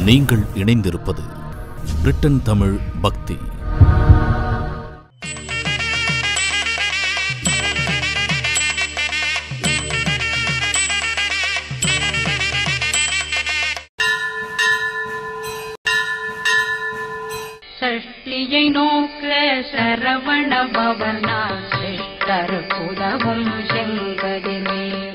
நீங்கள் இணைந்திருப்பது பிரிட்டன் தமிழ் பக்தி சஷ்டியை நோக்க சரவண பவனா சிஷ்டர் புதவும் செங்கதிர்மேல்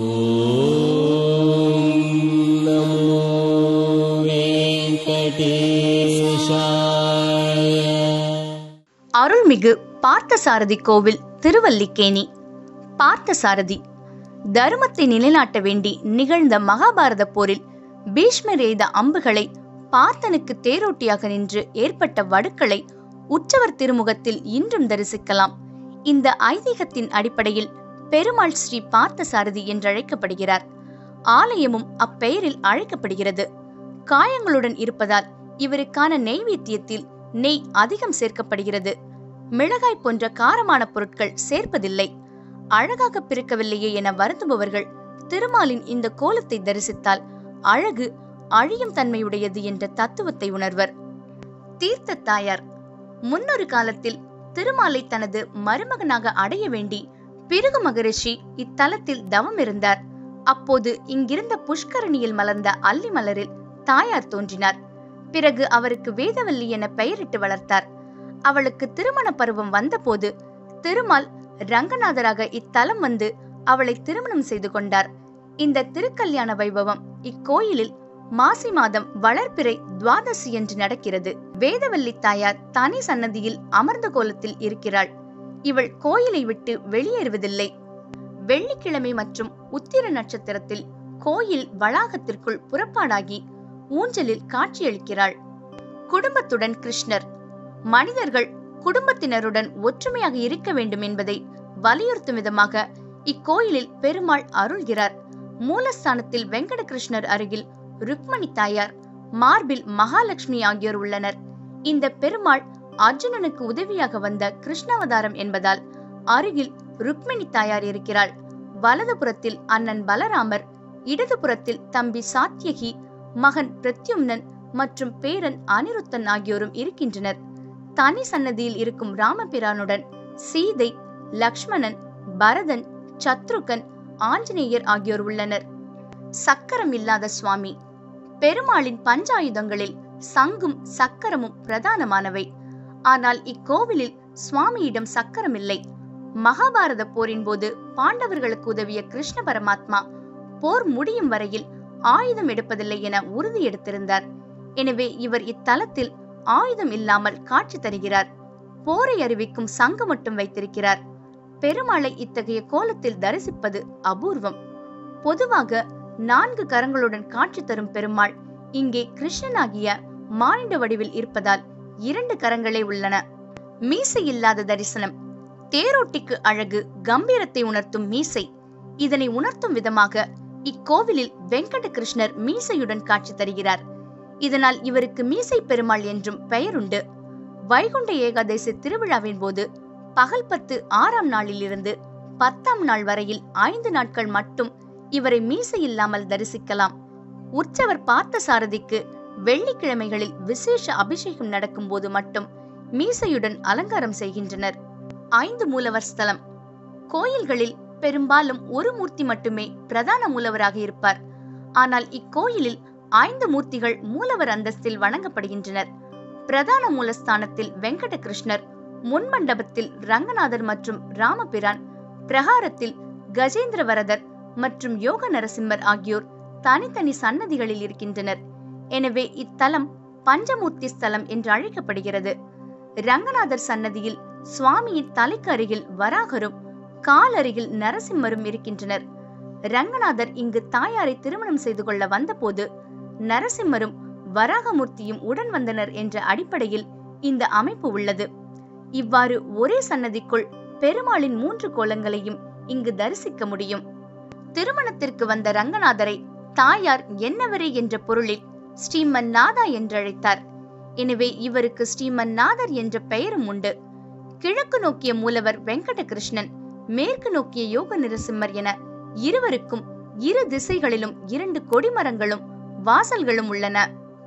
அருள்மிகு பார்த்தசாரதி கோவில் திருவல்லிக்கேணி பார்த்தசாரதி தருமத்தை நிலைநாட்ட வேண்டி நிகழ்ந்த மகாபாரத போரில் பீஷ்மர் எய்த அம்புகளை பார்த்தனுக்கு தேரோட்டியாக நின்று ஏற்பட்ட வடுக்களை உற்சவர் திருமுகத்தில் இன்றும் தரிசிக்கலாம் இந்த ஐதீகத்தின் அடிப்படையில் பெருமாள் ஸ்ரீ பார்த்தசாரதி என்றழைக்கப்படுகிறார் ஆலயமும் அப்பெயரில் அழைக்கப்படுகிறது காயங்களுடன் இருப்பதால் இவருக்கான நெய்வேத்தியத்தில் நெய் அதிகம் சேர்க்கப்படுகிறது மிளகாய் போன்ற காரமான பொருட்கள் சேர்ப்பதில்லை அழகாக பிறக்கவில்லையே என வருந்துபவர்கள் திருமாலின் இந்த கோலத்தை தரிசித்தால் அழகு அழியும் தன்மையுடையது என்ற தத்துவத்தை உணர்வர் தீர்த்த தாயார் முன்னொரு காலத்தில் திருமாலை தனது மருமகனாக அடைய வேண்டி பிருகு மகரிஷி இத்தலத்தில் தவம் இருந்தார் அப்போது இங்கிருந்த புஷ்கரணியில் மலர்ந்த அல்லி மலரில் தாயார் தோன்றினார் பிறகு அவருக்கு வேதவல்லி என பெயரிட்டு வளர்த்தார் அவளுக்கு திருமண பருவம் வந்தபோது திருமால் ரங்கநாதராக இத்தலம் வந்து அவளை திருமணம் செய்து கொண்டார் இந்த திருக்கல்யாண வைபவம் இக்கோயிலில் மாசி மாதம் வளர்பிறை துவாதசி என்று நடக்கிறது வேதவல்லி தாயார் தனி சன்னதியில் அமர்ந்த கோலத்தில் இருக்கிறாள் இவள் கோயிலை விட்டு வெளியேறுவதில்லை வெள்ளிக்கிழமை மற்றும் உத்திர நட்சத்திரத்தில் கோயில் வளாகத்திற்குள் புறப்பாடாகி ஊஞ்சலில் காட்சியளிக்கிறாள் குடும்பத்துடன் கிருஷ்ணர் மனிதர்கள் குடும்பத்தினருடன் ஒற்றுமையாக இருக்க வேண்டும் என்பதை வலியுறுத்தும் விதமாக இக்கோயிலில் பெருமாள் அருள்கிறார் மூலஸ்தானத்தில் வெங்கட கிருஷ்ணர் அருகில் ருக்மணி தாயார் மார்பில் மகாலட்சுமி ஆகியோர் உள்ளனர் இந்த பெருமாள் அர்ஜுனனுக்கு உதவியாக வந்த கிருஷ்ணாவதாரம் என்பதால் அருகில் ருக்மிணி தாயார் இருக்கிறாள் வலதுபுறத்தில் அண்ணன் பலராமர் இடதுபுறத்தில் தம்பி சாத்தியகி மகன் பிரத்யும்னன் மற்றும் பேரன் அனிருத்தன் ஆகியோரும் இருக்கின்றனர் தனி சன்னதியில் இருக்கும் ராமபிரானுடன் சீதை லக்ஷ்மணன் பரதன் சத்ருகன் ஆஞ்சநேயர் ஆகியோர் உள்ளனர் சக்கரம் இல்லாத சுவாமி பெருமாளின் பஞ்சாயுதங்களில் சங்கும் சக்கரமும் பிரதானமானவை ஆனால் இக்கோவிலில் சுவாமியிடம் சக்கரம் இல்லை மகாபாரத போரின் போது பாண்டவர்களுக்கு உதவிய கிருஷ்ண பரமாத்மா போர் முடியும் வரையில் ஆயுதம் எடுப்பதில்லை என உறுதி எடுத்திருந்தார் எனவே இவர் இத்தலத்தில் ஆயுதம் இல்லாமல் காட்சி தருகிறார் போரை அறிவிக்கும் சங்கு மட்டும் வைத்திருக்கிறார் பெருமாளை இத்தகைய கோலத்தில் தரிசிப்பது அபூர்வம் பொதுவாக நான்கு கரங்களுடன் காட்சி தரும் பெருமாள் இங்கே கிருஷ்ணனாகிய மானிட வடிவில் இருப்பதால் இரண்டு கரங்களே உள்ளன மீசை இல்லாத தரிசனம் தேரோட்டிக்கு அழகு கம்பீரத்தை உணர்த்தும் மீசை இதனை உணர்த்தும் விதமாக இக்கோவிலில் வெங்கட கிருஷ்ணர் மீசையுடன் காட்சி தருகிறார் இதனால் இவருக்கு மீசை பெருமாள் என்றும் பெயருண்டு வைகுண்ட ஏகாதசி திருவிழாவின் போது பகல் பத்து ஆறாம் நாளில் இருந்து பத்தாம் நாள் வரையில் ஐந்து நாட்கள் மட்டும் இவரை மீசை இல்லாமல் தரிசிக்கலாம் உற்சவர் பார்த்த சாரதிக்கு வெள்ளிக்கிழமைகளில் விசேஷ அபிஷேகம் நடக்கும் போது மட்டும் மீசையுடன் அலங்காரம் செய்கின்றனர் ஐந்து மூலவர் ஸ்தலம் கோயில்களில் பெரும்பாலும் ஒரு மூர்த்தி மட்டுமே பிரதான மூலவராக இருப்பார் ஆனால் இக்கோயிலில் ஐந்து மூர்த்திகள் மூலவர் அந்தஸ்தில் வணங்கப்படுகின்றனர் பிரதான மூலஸ்தானத்தில் வெங்கட கிருஷ்ணர் முன்மண்டபத்தில் ரங்கநாதர் மற்றும் ராமபிரான் பிரகாரத்தில் கஜேந்திர வரதர் மற்றும் யோக நரசிம்மர் ஆகியோர் தனித்தனி சன்னதிகளில் இருக்கின்றனர் எனவே இத்தலம் பஞ்சமூர்த்தி ஸ்தலம் என்று அழைக்கப்படுகிறது ரங்கநாதர் சன்னதியில் சுவாமியின் தலைக்கு அருகில் வராகரும் கால் அருகில் நரசிம்மரும் இருக்கின்றனர் ரங்கநாதர் இங்கு தாயாரை திருமணம் செய்து கொள்ள வந்தபோது நரசிம்மரும் வராகமூர்த்தியும் உடன் வந்தனர் என்ற அடிப்படையில் இந்த அமைப்பு உள்ளது இவ்வாறு ஒரே சன்னதிக்குள் பெருமாளின் மூன்று கோலங்களையும் இங்கு தரிசிக்க முடியும் திருமணத்திற்கு வந்த ரங்கநாதரை தாயார் என்னவரே என்ற பொருளில் ஸ்ரீமன் நாதா என்றழைத்தார் எனவே இவருக்கு ஸ்ரீமன் நாதர் என்ற பெயரும் உண்டு கிழக்கு நோக்கிய மூலவர் வெங்கட கிருஷ்ணன் மேற்கு நோக்கிய யோக நரசிம்மர் என இருவருக்கும் இரு திசைகளிலும் இரண்டு கொடிமரங்களும் வாசல்களும் உள்ளன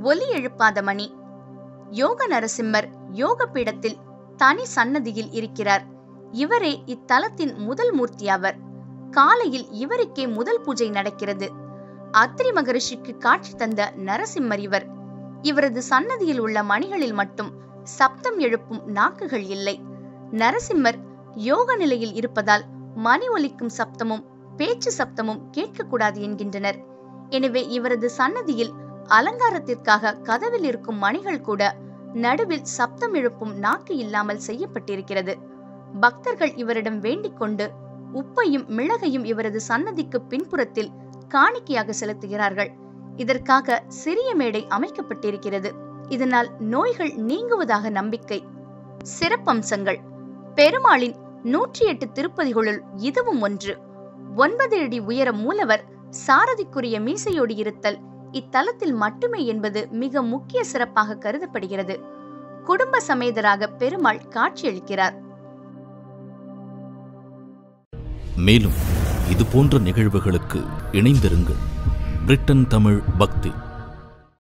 ஒலி எழுப்பாத மணி யோக நரசிம்மர் யோக பீடத்தில் தனி சன்னதியில் இருக்கிறார் இவரே இத்தலத்தின் முதல் மூர்த்தியாவர் காலையில் இவருக்கே முதல் பூஜை நடக்கிறது அத்திரி மகரிஷிக்கு காட்சி தந்த நரசிம்மர் இவர் இவரது சன்னதியில் உள்ள மணிகளில் மட்டும் சப்தம் எழுப்பும் நாக்குகள் இல்லை நரசிம்மர் யோக நிலையில் இருப்பதால் மணி ஒலிக்கும் சப்தமும் பேச்சு சப்தமும் கேட்கக்கூடாது என்கின்றனர் எனவே இவரது சன்னதியில் அலங்காரத்திற்காக கதவில் இருக்கும் மணிகள் கூட நடுவில் சப்தம் எழுப்பும் நாக்கு இல்லாமல் செய்யப்பட்டிருக்கிறது பக்தர்கள் இவரிடம் வேண்டிக் கொண்டு உப்பையும் மிளகையும் இவரது சன்னதிக்கு பின்புறத்தில் காணிக்கையாக செலுத்துகிறார்கள் இதற்காக சிறிய மேடை அமைக்கப்பட்டிருக்கிறது இதனால் நோய்கள் நீங்குவதாக நம்பிக்கை சிறப்பம்சங்கள் பெருமாளின் நூற்றி எட்டு திருப்பதிகளுள் இதுவும் ஒன்று ஒன்பது அடி உயர மூலவர் சாரதிக்குரிய மீசையோடு இருத்தல் இத்தலத்தில் மட்டுமே என்பது மிக முக்கிய சிறப்பாக கருதப்படுகிறது குடும்ப சமேதராக பெருமாள் காட்சியளிக்கிறார் மேலும் இது போன்ற நிகழ்வுகளுக்கு இணைந்திருங்கள் பிரிட்டன் தமிழ் பக்தி